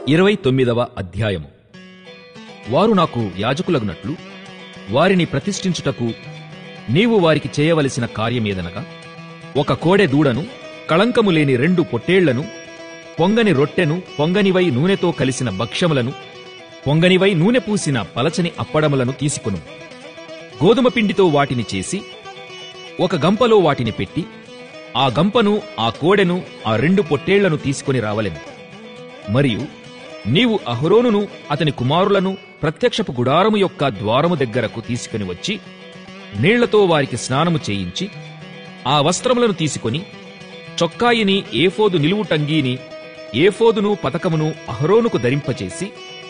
ఇరవై తొమ్మిదవ అధ్యాయము వారు నాకు యాజకులగునట్లు వారిని ప్రతిష్ఠించుటకు నీవు వారికి చేయవలసిన కార్యమేదనగా ఒక కోడె దూడను కళంకము లేని రెండు పొట్టేళ్లను పొంగని రొట్టెను పొంగనివై నూనెతో కలిసిన భక్ష్యములను పొంగనివై నూనె పూసిన పలచని అప్పడములను తీసుకొను గోధుమ పిండితో వాటిని చేసి ఒక గంపలో వాటిని పెట్టి ఆ గంపను ఆ కోడెను ఆ రెండు పొట్టేళ్లను తీసుకొని రావలెను మరియు నీవు అహరోనును అతని కుమారులను ప్రత్యక్షపు గుడారము యొక్క ద్వారము దగ్గరకు తీసుకుని వచ్చి నీళ్లతో వారికి స్నానము చేయించి ఆ వస్త్రములను తీసుకొని చొక్కాయిని ఏఫోదు నిలువుటంగీని ఏఫోదును పతకమును అహరోనుకు ధరింపచేసి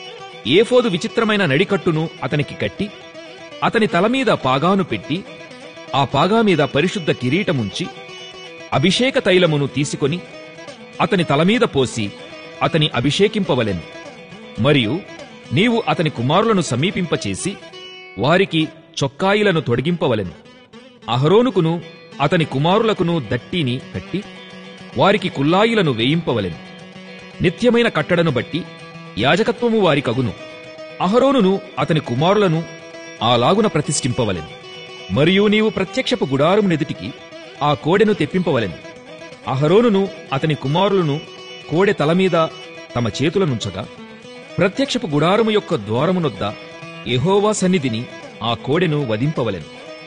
ఏఫోదు విచిత్రమైన నడికట్టును అతనికి కట్టి అతని తల మీద పాగాను పెట్టి ఆ పాగా మీద పరిశుద్ధ కిరీటముంచి అభిషేక తైలమును తీసుకొని అతని తల మీద పోసి అతని అభిషేకింపవలెను మరియు నీవు అతని కుమారులను సమీపింపచేసి వారికి చొక్కాయిలను తొడిగింపవలెను అహరోనుకును అతని కుమారులకును దట్టిని కట్టి వారికి కుల్లాయిలను వేయింపవలెను నిత్యమైన కట్టడను బట్టి యాజకత్వము వారికగును అహరోనును అతని కుమారులను అలాగున ప్రతిష్ఠింపవలెను మరియు నీవు ప్రత్యక్షపు గుడారము నెదుటికి ఆ కోడెను తెప్పింపవలెను అహరోనును అతని కుమారులను కోడె తల మీద తమ చేతులనుంచగా ప్రత్యక్షపు గుడారము యొక్క ద్వారమునొద్ద యెహోవా సన్నిధిని ఆ కోడెను వధింపవలెను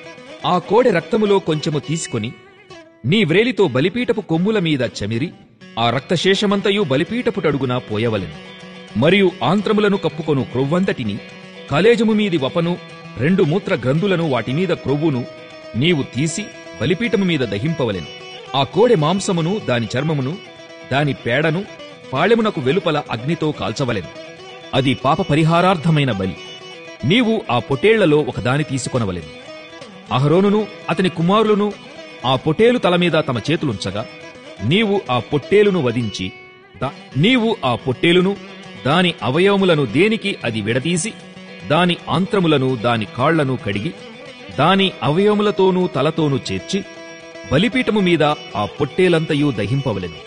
ఆ కోడె రక్తములో కొంచెము తీసుకొని నీ వ్రేలితో బలిపీటపు కొమ్ముల మీద చమిరి ఆ రక్తశేషమంతయు బలిపీటపు టడుగున పోయవలెను మరియు ఆంత్రములను కప్పుకొను క్రొవ్వంతటిని కలేజము మీది వపను రెండు మూత్ర గ్రంథులను వాటిమీద క్రొవ్వును నీవు తీసి బలిపీఠము మీద దహింపవలెను ఆ కోడె మాంసమును దాని చర్మమును దాని పేడను పాళెమునకు వెలుపల అగ్నితో కాల్చవలెను అది పాప పరిహారార్థమైన బలి నీవు ఆ పొటేళ్లలో ఒకదాని తీసుకొనవలెను అహరోనును అతని కుమారులను ఆ పొటేలు తల మీద తమ చేతులుంచగా నీవు ఆ పొట్టేలును వధించి దా- నీవు ఆ పొట్టేలును దాని అవయవములను దేనికి అది విడదీసి దాని ఆంత్రములను దాని కాళ్లను కడిగి దాని అవయవములతోనూ తలతోనూ చేర్చి బలిపీఠము మీద ఆ పొట్టేలంతయు దహింపవలెను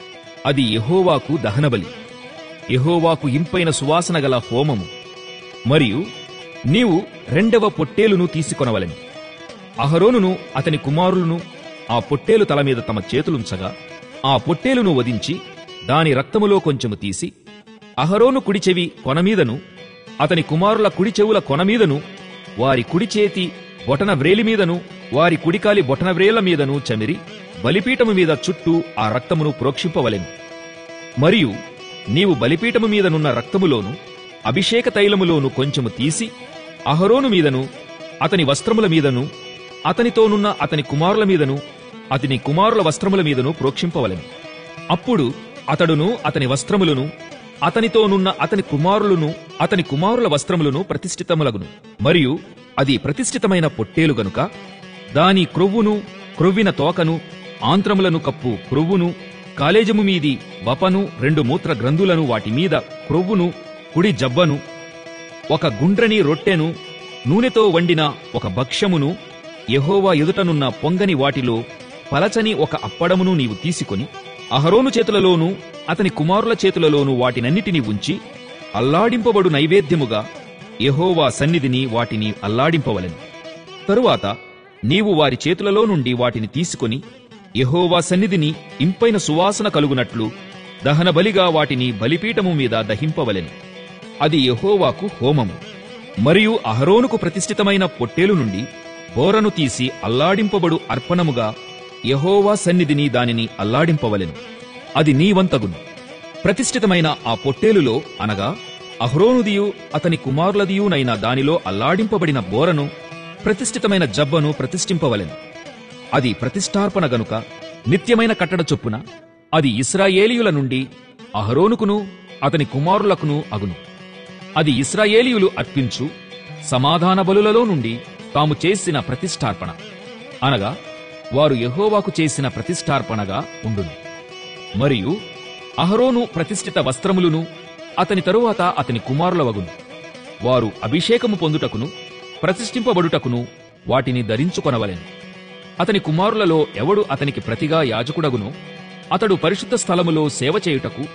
అది యెహోవాకు దహనబలి యెహోవాకు ఇంపైన సువాసన గల హోమము మరియు నీవు రెండవ పొట్టేలును తీసుకొనవలెను అహరోనును అతని కుమారులను ఆ పొట్టేలు తల మీద తమ చేతులుంచగా ఆ పొట్టేలును వధించి దాని రక్తములో కొంచెము తీసి అహరోను కుడి చెవి కొనమీదను అతని కుమారుల కుడి చెవుల కొనమీదను వారి కుడి చేతి బొటన వ్రేలి మీదను వారి కుడికాలి బొటన వ్రేళ్ల మీదను చమిరి బలిపీఠము మీద చుట్టూ ఆ రక్తమును ప్రోక్షింపవలెను మరియు నీవు బలిపీఠము మీదనున్న రక్తములోను అభిషేక తైలములోను కొంచెము తీసి అహరోను మీదను అతని వస్త్రముల మీదను అతనితోనున్న అతని కుమారుల మీదను అతని కుమారుల వస్త్రముల మీదను ప్రోక్షింపవలెను అప్పుడు అతడును అతని వస్త్రములను అతనితోనున్న అతని కుమారులను అతని కుమారుల వస్త్రములను ప్రతిష్ఠితములగును మరియు అది ప్రతిష్ఠితమైన పొట్టేలు గనుక దాని క్రొవ్వును క్రొవ్విన తోకను ఆంత్రములను కప్పు క్రొవ్వును కాలేజము మీది వపను రెండు మూత్ర గ్రంథులను వాటి మీద క్రొవ్వును కుడి జబ్బను ఒక గుండ్రని రొట్టెను నూనెతో వండిన ఒక భక్ష్యమును యెహోవా ఎదుటనున్న పొంగని వాటిలో పలచని ఒక అప్పడమును నీవు తీసుకొని అహరోను చేతులలోనూ అతని కుమారుల చేతులలోనూ వాటినన్నిటినీ ఉంచి అల్లాడింపబడు నైవేద్యముగా యెహోవా సన్నిధిని వాటిని అల్లాడింపవలెను తరువాత నీవు వారి చేతులలో నుండి వాటిని తీసుకొని యెహోవా సన్నిధిని ఇంపైన సువాసన కలుగునట్లు దహనబలిగా వాటిని బలిపీఠము మీద దహింపవలెను అది యెహోవాకు హోమము మరియు అహరోనుకు ప్రతిష్ఠితమైన పొట్టేలు నుండి బోరను తీసి అల్లాడింపబడు అర్పణముగా యెహోవా సన్నిధిని దానిని అల్లాడింపవలెను అది నీవంతగును ప్రతిష్ఠితమైన ఆ పొట్టేలులో అనగా అహ్రోనుదియు అతని కుమారులదియునైన దానిలో అల్లాడింపబడిన బోరను ప్రతిష్ఠితమైన జబ్బను ప్రతిష్ఠింపవలెను అది ప్రతిష్టార్పణ గనుక నిత్యమైన కట్టడ చొప్పున అది ఇస్రాయేలీయుల నుండి అహరోనుకును అతని కుమారులకును అగును అది ఇస్రాయేలీయులు అర్పించు సమాధాన బలులలో నుండి తాము చేసిన ప్రతిష్టార్పణ అనగా వారు యెహోవాకు చేసిన ప్రతిష్టార్పణగా ఉండును మరియు అహరోను ప్రతిష్ఠిత వస్త్రములను అతని తరువాత అతని కుమారుల వగును వారు అభిషేకము పొందుటకును ప్రతిష్ఠింపబడుటకును వాటిని ధరించుకొనవలెను అతని కుమారులలో ఎవడు అతనికి ప్రతిగా యాజకుడగునో అతడు పరిశుద్ధ స్థలములో సేవ చేయుటకు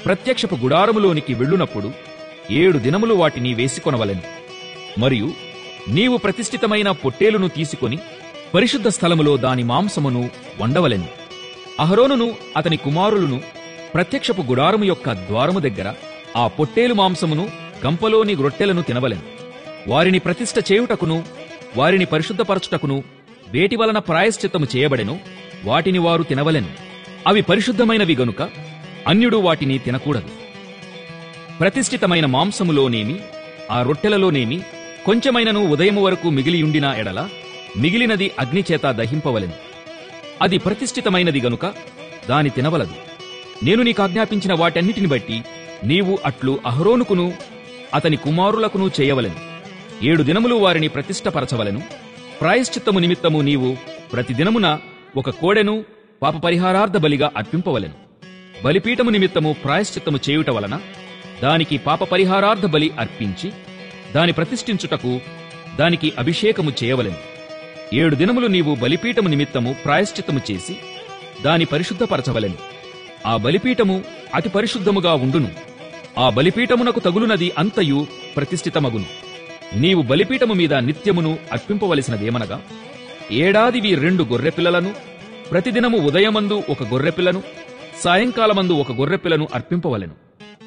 ప్రత్యక్షపు గుడారములోనికి వెళ్ళునప్పుడు ఏడు దినములు వాటిని వేసికొనవలెను మరియు నీవు ప్రతిష్ఠితమైన పొట్టేలును తీసుకొని పరిశుద్ధ స్థలములో దాని మాంసమును వండవలెను అహరోనును అతని కుమారులను ప్రత్యక్షపు గుడారము యొక్క ద్వారము దగ్గర ఆ పొట్టేలు మాంసమును గంపలోని రొట్టెలను తినవలెను వారిని ప్రతిష్ఠ చేయుటకును వారిని పరిశుద్ధపరచుటకును వేటి వలన ప్రాయశ్చిత్తము చేయబడెను వాటిని వారు తినవలెను అవి పరిశుద్ధమైనవి గనుక అన్యుడు వాటిని తినకూడదు ప్రతిష్ఠితమైన మాంసములోనేమి ఆ రొట్టెలలోనేమి కొంచెమైనను ఉదయము వరకు మిగిలియుండిన ఎడల మిగిలినది అగ్నిచేత దహింపవలెను అది ప్రతిష్ఠితమైనది గనుక దాని తినవలదు నేను నీకు ఆజ్ఞాపించిన వాటన్నిటిని బట్టి నీవు అట్లు అహరోనుకును అతని కుమారులకును చేయవలెను ఏడు దినములు వారిని ప్రతిష్టపరచవలెను ప్రాయశ్చిత్తము నిమిత్తము నీవు ప్రతిదినమున ఒక కోడెను పాప పరిహారార్థ బలిగా అర్పింపవలెను బలిపీఠము నిమిత్తము ప్రాయశ్చిత్తము చేయుట వలన దానికి పాప పరిహారార్థ బలి అర్పించి దాని ప్రతిష్ఠించుటకు దానికి అభిషేకము చేయవలెను ఏడు దినములు నీవు బలిపీఠము నిమిత్తము ప్రాయశ్చిత్తము చేసి దాని పరిశుద్ధపరచవలెను ఆ బలిపీఠము అతి పరిశుద్ధముగా ఉండును ఆ బలిపీఠమునకు తగులునది అంతయు ప్రతిష్ఠితమగును నీవు బలిపీఠము మీద నిత్యమును అర్పింపవలసినదేమనగా ఏడాదివి రెండు గొర్రెపిల్లలను ప్రతిదినము ఉదయమందు ఒక గొర్రెపిల్లను సాయంకాలమందు ఒక గొర్రెపిల్లను అర్పింపవలెను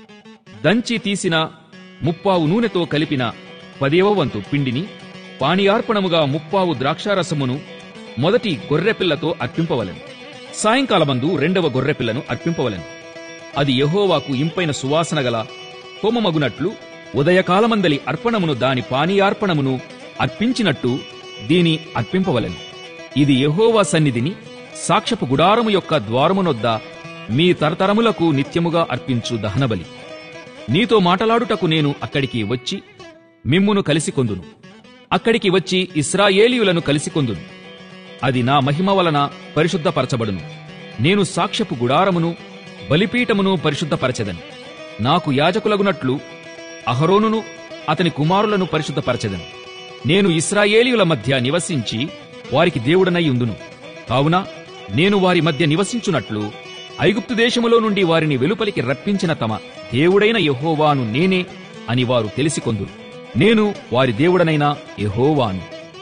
దంచి తీసిన ముప్పావు నూనెతో కలిపిన పదేవ వంతు పిండిని పానీయార్పణముగా ముప్పావు ద్రాక్షారసమును మొదటి గొర్రెపిల్లతో అర్పింపవలెను సాయంకాలమందు రెండవ గొర్రెపిల్లను అర్పింపవలెను అది యెహోవాకు ఇంపైన సువాసన గల హోమమగునట్లు ఉదయకాలమందలి అర్పణమును దాని పానీయార్పణమును అర్పించినట్టు దీని అర్పింపవలెను ఇది యెహోవా సన్నిధిని సాక్ష్యపు గుడారము యొక్క ద్వారమునొద్ద మీ తరతరములకు నిత్యముగా అర్పించు దహనబలి నీతో మాటలాడుటకు నేను అక్కడికి వచ్చి మిమ్మును కలిసికొందును అక్కడికి వచ్చి ఇస్రాయేలీయులను కలిసికొందును అది నా మహిమ వలన పరిశుద్ధపరచబడును నేను సాక్ష్యపు గుడారమును బలిపీఠమును పరిశుద్ధపరచెదను నాకు యాజకులగునట్లు అహరోనును అతని కుమారులను పరిశుద్ధపరచెదను నేను ఇస్రాయేలీయుల మధ్య నివసించి వారికి దేవుడనై ఉందును కావున నేను వారి మధ్య నివసించున్నట్లు ఐగుప్తు దేశములో నుండి వారిని వెలుపలికి రప్పించిన తమ దేవుడైన యెహోవాను నేనే అని వారు తెలిసికొందురు నేను వారి దేవుడనైన యెహోవాను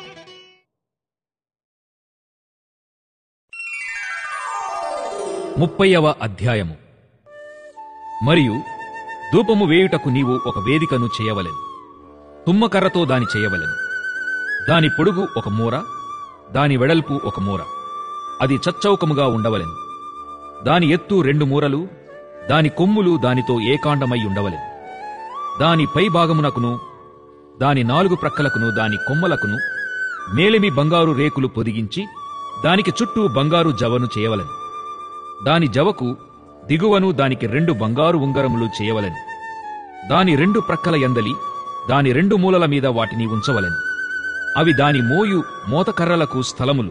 ముప్పైవ అధ్యాయము మరియు ధూపము వేయుటకు నీవు ఒక వేదికను చేయవలెను తుమ్మకర్రతో దాని చేయవలెను దాని పొడుగు ఒక మూర దాని వెడల్పు ఒక మూర అది చచ్చౌకముగా ఉండవలెను దాని ఎత్తు రెండు మూరలు దాని కొమ్ములు దానితో ఏకాండమై ఉండవలెను దాని పై భాగమునకును దాని నాలుగు ప్రక్కలకును దాని కొమ్మలకును మేలిమి బంగారు రేకులు పొదిగించి దానికి చుట్టూ బంగారు జవను చేయవలెను దాని జవకు దిగువను దానికి రెండు బంగారు ఉంగరములు చేయవలెను దాని రెండు ప్రక్కల ఎందలి దాని రెండు మూలల మీద వాటిని ఉంచవలెను అవి దాని మోయు మోతకర్రలకు స్థలములు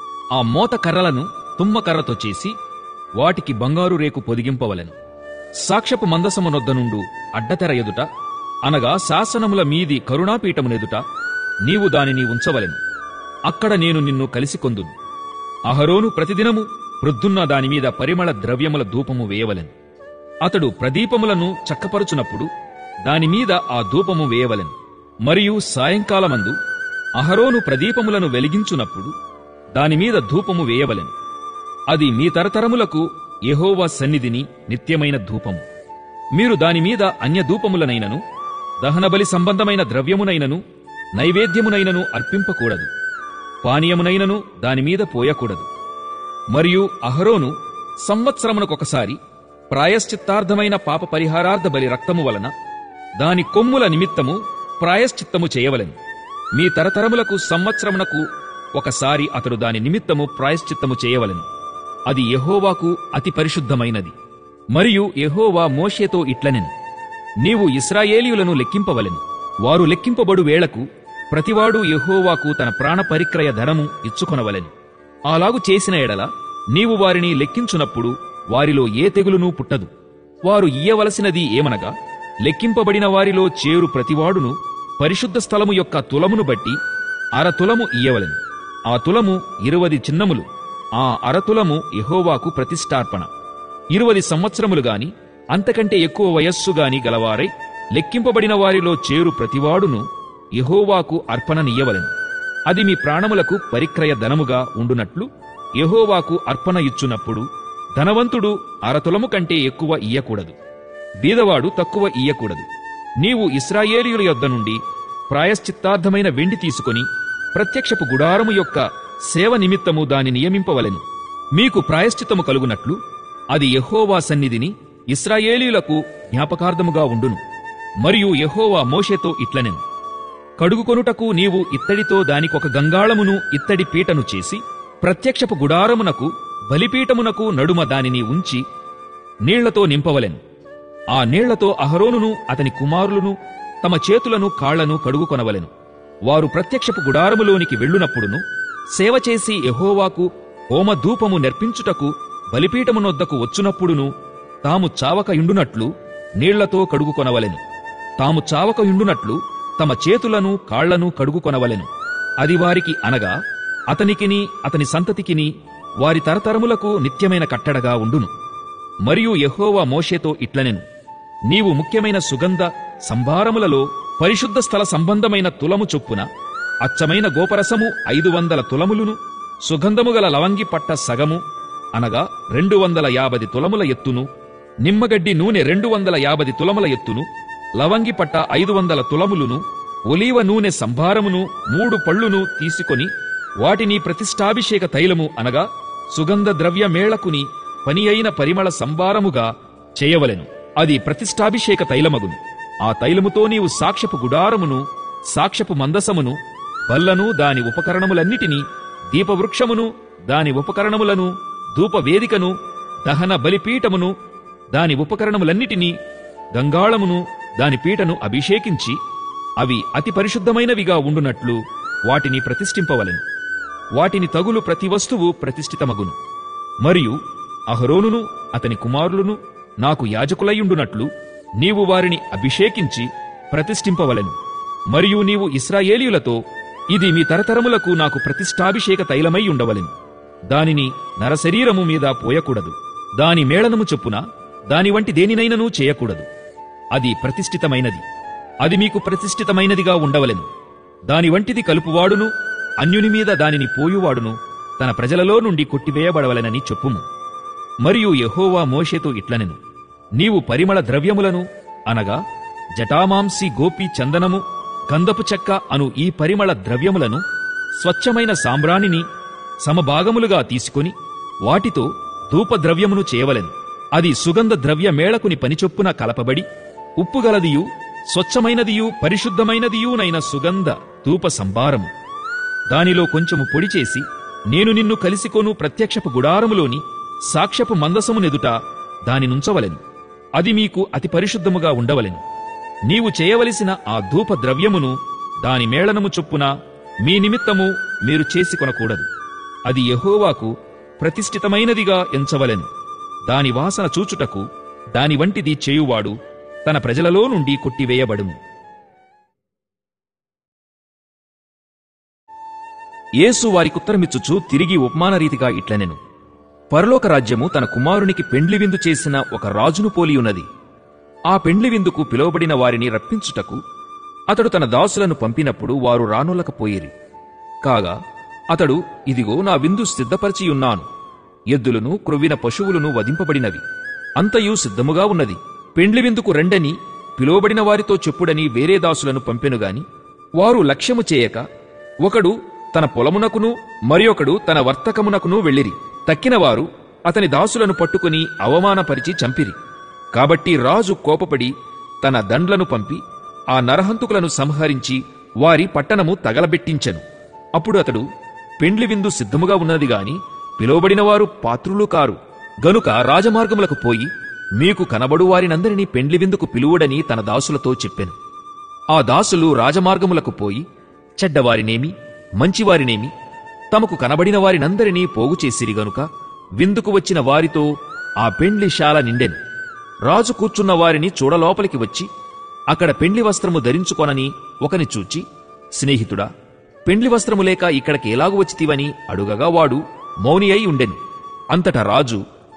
ఆ మోతకర్రలను తుమ్మకర్రతో చేసి వాటికి బంగారు రేకు పొదిగింపవలెను సాక్ష్యపు మందసమునొద్ద నుండు అడ్డతెర ఎదుట అనగా శాసనముల మీది కరుణాపీఠమునెదుట నీవు దానిని ఉంచవలెను అక్కడ నేను నిన్ను కలిసికొందును అహరోను ప్రతిదినము ప్రొద్దున్న దానిమీద పరిమళ ద్రవ్యముల ధూపము వేయవలెను అతడు ప్రదీపములను చక్కపరుచునప్పుడు దానిమీద ఆ ధూపము వేయవలెను మరియు సాయంకాలమందు అహరోను ప్రదీపములను వెలిగించునప్పుడు దానిమీద ధూపము వేయవలెను అది మీ తరతరములకు యెహోవా సన్నిధిని నిత్యమైన ధూపము మీరు దానిమీద అన్య ధూపములనైనను దహనబలి సంబంధమైన ద్రవ్యమునైనను నైవేద్యమునైనను అర్పింపకూడదు పానీయమునైనను దానిమీద పోయకూడదు మరియు అహరోను సంవత్సరమునకొకసారి ప్రాయశ్చిత్తార్థమైన పాప పరిహారార్థ బలి రక్తము వలన దాని కొమ్ముల నిమిత్తము ప్రాయశ్చిత్తము చేయవలెను మీ తరతరములకు సంవత్సరమునకు ఒకసారి అతడు దాని నిమిత్తము ప్రాయశ్చిత్తము చేయవలెను అది యెహోవాకు అతి పరిశుద్ధమైనది మరియు యెహోవా మోషేతో ఇట్లనెను నీవు ఇస్రాయేలీయులను లెక్కింపవలెను వారు లెక్కింపబడు వేళకు ప్రతివాడు యెహోవాకు తన ప్రాణ పరిక్రయ ధనము ఇచ్చుకొనవలెను అలాగు చేసిన ఎడల నీవు వారిని లెక్కించునప్పుడు వారిలో ఏ తెగులునూ పుట్టదు వారు ఇయ్యవలసినది ఏమనగా లెక్కింపబడిన వారిలో చేరు ప్రతివాడును పరిశుద్ధ స్థలము యొక్క తులమును బట్టి అరతులము ఇయ్యవలెను ఆ తులము ఇరువది చిన్నములు ఆ అరతులము యెహోవాకు ప్రతిష్టార్పణ ఇరువది సంవత్సరములు గాని అంతకంటే ఎక్కువ వయస్సు గాని గలవారై లెక్కింపబడిన వారిలో చేరు ప్రతివాడును యెహోవాకు అర్పణనియ్యవలెను అది మీ ప్రాణములకు పరిక్రయ ధనముగా ఉండునట్లు యెహోవాకు అర్పణ ఇచ్చునప్పుడు ధనవంతుడు అరతులము కంటే ఎక్కువ ఇయ్యకూడదు బీదవాడు తక్కువ ఇయ్యకూడదు నీవు ఇస్రాయేలీయుల యొద్ద నుండి ప్రాయశ్చిత్తార్థమైన వెండి తీసుకొని ప్రత్యక్షపు గుడారము యొక్క సేవ నిమిత్తము దాని నియమింపవలెను మీకు ప్రాయశ్చిత్తము కలుగునట్లు అది యెహోవా సన్నిధిని ఇస్రాయేలీయులకు జ్ఞాపకార్థముగా ఉండును మరియు యెహోవా మోషేతో ఇట్లనెను కడుగుకొనుటకు నీవు ఇత్తడితో దానికొక గంగాళమును ఇత్తడి పీటను చేసి ప్రత్యక్షపు గుడారమునకు బలిపీఠమునకు నడుమ దానిని ఉంచి నీళ్లతో నింపవలెను ఆ నీళ్లతో అహరోనును అతని కుమారులను తమ చేతులను కాళ్లను కడుగుకొనవలెను వారు ప్రత్యక్షపు గుడారములోనికి వెళ్ళునప్పుడును సేవ చేసి యెహోవాకు హోమధూపము నెర్పించుటకు బలిపీఠమునొద్దకు వచ్చునప్పుడును తాము చావక ఇండునట్లు నీళ్లతో కడుగుకొనవలెను తాము చావక ఇండునట్లు తమ చేతులను కాళ్లను కడుగుకొనవలెను అది వారికి అనగా అతనికిని అతని సంతతికిని వారి తరతరములకు నిత్యమైన కట్టడగా ఉండును మరియు యెహోవా మోషేతో ఇట్లనెను నీవు ముఖ్యమైన సుగంధ సంభారములలో పరిశుద్ధ స్థల సంబంధమైన తులము చొప్పున అచ్చమైన గోపరసము ఐదు వందల తులములును సుగంధము గల లవంగి పట్ట సగము అనగా రెండు వందల యాభై తులముల ఎత్తును నిమ్మగడ్డి నూనె రెండు వందల యాభై తులముల ఎత్తును లవంగి పట్ట ఐదు వందల తులములును ఒలీవ నూనె సంభారమును మూడు పళ్ళును తీసుకొని వాటిని ప్రతిష్టాభిషేక తైలము అనగా సుగంధ ద్రవ్య మేళకుని పని అయిన పరిమళ సంభారముగా చేయవలెను అది ప్రతిష్టాభిషేక తైలమగును ఆ తైలముతో నీవు సాక్ష్యపు గుడారమును సాక్ష్యపు మందసమును బల్లను దాని ఉపకరణములన్నిటినీ దీపవృక్షమును దాని ఉపకరణములను ధూపవేదికను దహన బలిపీఠమును దాని ఉపకరణములన్నిటినీ గంగాళమును దాని పీటను అభిషేకించి అవి అతి పరిశుద్ధమైనవిగా ఉండునట్లు వాటిని ప్రతిష్ఠింపవలెను వాటిని తగులు ప్రతి వస్తువు ప్రతిష్ఠితమగును మరియు అహరోనును అతని కుమారులను నాకు యాజకులయ్యుండునట్లు నీవు వారిని అభిషేకించి ప్రతిష్ఠింపవలెను మరియు నీవు ఇస్రాయేలీయులతో ఇది మీ తరతరములకు నాకు ప్రతిష్టాభిషేక తైలమై ఉండవలెను దానిని నరశరీరము మీద పోయకూడదు దాని మేళనము చొప్పున దాని వంటి దేనినైనను చేయకూడదు అది ప్రతిష్ఠితమైనది అది మీకు ప్రతిష్ఠితమైనదిగా ఉండవలెను దాని వంటిది కలుపువాడును అన్యుని మీద దానిని పోయువాడును తన ప్రజలలో నుండి కొట్టివేయబడవలెనని చెప్పుము మరియు యెహోవా మోషేతో ఇట్లనెను నీవు పరిమళ ద్రవ్యములను అనగా జటామాంసి గోపి చందనము గంధపు చెక్క అను ఈ పరిమళ ద్రవ్యములను స్వచ్ఛమైన సాంబ్రాణిని సమభాగములుగా తీసుకొని వాటితో ధూపద్రవ్యమును చేయవలెను అది సుగంధ ద్రవ్య మేళకుని పనిచొప్పున కలపబడి ఉప్పుగలదియు స్వచ్ఛమైనదియు పరిశుద్ధమైనదియునైన సుగంధ ధూప సంభారము దానిలో కొంచెము పొడి చేసి నేను నిన్ను కలిసికొను ప్రత్యక్షపు గుడారములోని సాక్ష్యపు మందసమునెదుట దానినుంచవలెను అది మీకు అతి పరిశుద్ధముగా ఉండవలెను నీవు చేయవలసిన ఆ ధూప ద్రవ్యమును దాని మేళనము చొప్పున మీ నిమిత్తము మీరు చేసికొనకూడదు అది యెహోవాకు ప్రతిష్ఠితమైనదిగా ఎంచవలెను దాని వాసన చూచుటకు దాని వంటిది చేయువాడు తన ప్రజలలో నుండి కొట్టివేయబడును యేసు వారికుత్తరమిచ్చుచు తిరిగి ఉపమాన రీతిగా ఇట్లనెను పరలోక రాజ్యము తన కుమారునికి పెండ్లి విందు చేసిన ఒక రాజును పోలియున్నది ఆ పెండ్లి విందుకు పిలువబడిన వారిని రప్పించుటకు అతడు తన దాసులను పంపినప్పుడు వారు రానులకపోయిరి కాగా అతడు ఇదిగో నా విందు సిద్ధపరిచియున్నాను ఎద్దులను క్రొవ్విన పశువులను వధింపబడినవి అంతయు సిద్ధముగా ఉన్నది పెండ్లి విందుకు రెండని పిలువబడిన వారితో చెప్పుడని వేరే దాసులను పంపెనుగాని వారు లక్ష్యము చేయక ఒకడు తన పొలమునకును మరియొకడు తన వర్తకమునకును వెళ్ళిరి తక్కినవారు అతని దాసులను పట్టుకుని అవమానపరిచి చంపిరి కాబట్టి రాజు కోపపడి తన దండ్లను పంపి ఆ నరహంతుకులను సంహరించి వారి పట్టణము తగలబెట్టించెను అప్పుడు అతడు పెండ్లి విందు సిద్ధముగా ఉన్నది గాని పిలువబడిన వారు పాత్రులు కారు గనుక రాజమార్గములకు పోయి మీకు కనబడు వారినందరినీ పెండ్లి విందుకు పిలువుడని తన దాసులతో చెప్పెను ఆ దాసులు రాజమార్గములకు పోయి చెడ్డవారినేమి మంచివారినేమి తమకు కనబడిన వారినందరినీ పోగు చేసిరి గనుక విందుకు వచ్చిన వారితో ఆ పెండ్లి శాల నిండెను రాజు కూర్చున్న వారిని చూడలోపలికి వచ్చి అక్కడ పెండ్లి వస్త్రము ధరించుకొనని ఒకని చూచి స్నేహితుడా పెండ్లి వస్త్రము లేక ఇక్కడికి ఎలాగు వచ్చితివని అడుగగా వాడు మౌని అయి ఉండెను అంతటా రాజు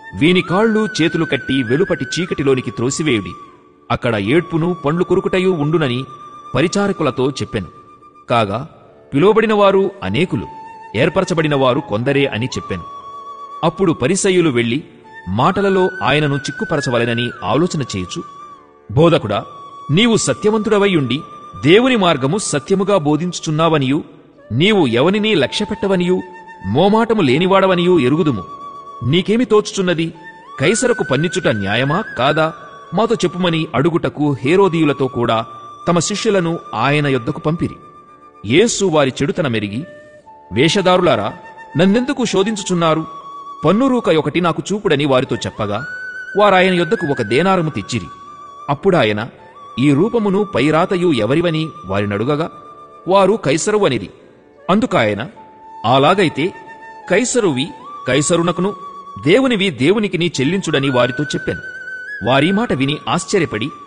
వీని కాళ్ళు చేతులు కట్టి వెలుపటి చీకటిలోనికి త్రోసివేయుడి అక్కడ ఏడ్పును పండ్లు కురుకుటయు ఉండునని పరిచారకులతో చెప్పెను కాగా పిలువబడిన వారు అనేకులు ఏర్పరచబడిన వారు కొందరే అని చెప్పెను అప్పుడు పరిసయ్యులు వెళ్లి మాటలలో ఆయనను చిక్కుపరచవలెనని ఆలోచన చేయుచు బోధకుడా నీవు సత్యవంతుడవై ఉండి దేవుని మార్గము సత్యముగా బోధించుచున్నావనియు నీవు ఎవనినీ లక్ష్యపెట్టవనియు మోమాటము లేనివాడవనియూ ఎరుగుదుము నీకేమి తోచుచున్నది కైసరకు పన్నిచుట న్యాయమా కాదా మాతో చెప్పుమని అడుగుటకు హేరోదీయులతో కూడా తమ శిష్యులను ఆయన యొద్దకు పంపిరి యేసు వారి చెడుతన మెరిగి వేషధారులారా నన్నెందుకు శోధించుచున్నారు పన్నురూక ఒకటి నాకు చూపుడని వారితో చెప్పగా వారాయన యొద్దకు ఒక దేనారము తెచ్చిరి అప్పుడాయన ఈ రూపమును పైరాతయు ఎవరివని వారినడుగగా వారు కైసరు అనిది అందుకాయన అలాగైతే కైసరువి కైసరునకును దేవునివి దేవునికిని చెల్లించుడని వారితో చెప్పాను వారీ మాట విని ఆశ్చర్యపడి